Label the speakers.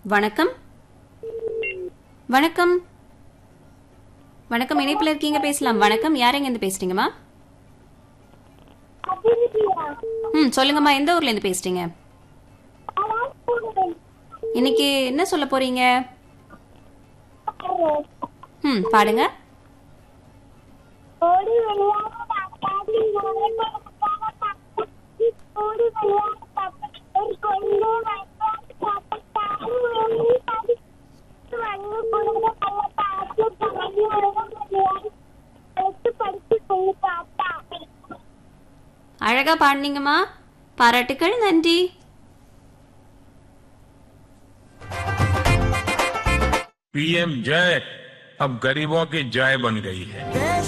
Speaker 1: வணக்கம் வணக்கம் வணக்கம் இணைப்புல இருக்கீங்க பேசலாம் வணக்கம் யார் எங்க இருந்து பேசுறீங்கம்மா ம் சொல்லுங்கம்மா எந்த ஊர்ல இருந்து பேசுறீங்க இன்னைக்கு என்ன சொல்ல போறீங்க ம் பாடுங்க
Speaker 2: ஓடி விளையாட தப்பாடி ஓடி விளையாட தப்பாடி கொண்டு வந்து கொடுங்க பல பாட்டு பழகி உலகம் விளையாடி படித்து படித்து சொல்லி பார்த்தா
Speaker 1: அழகா பாடுனீங்கம்மா பாராட்டுக்கள் நன்றி
Speaker 3: पीएम जय अब गरीबों की जय बन गई है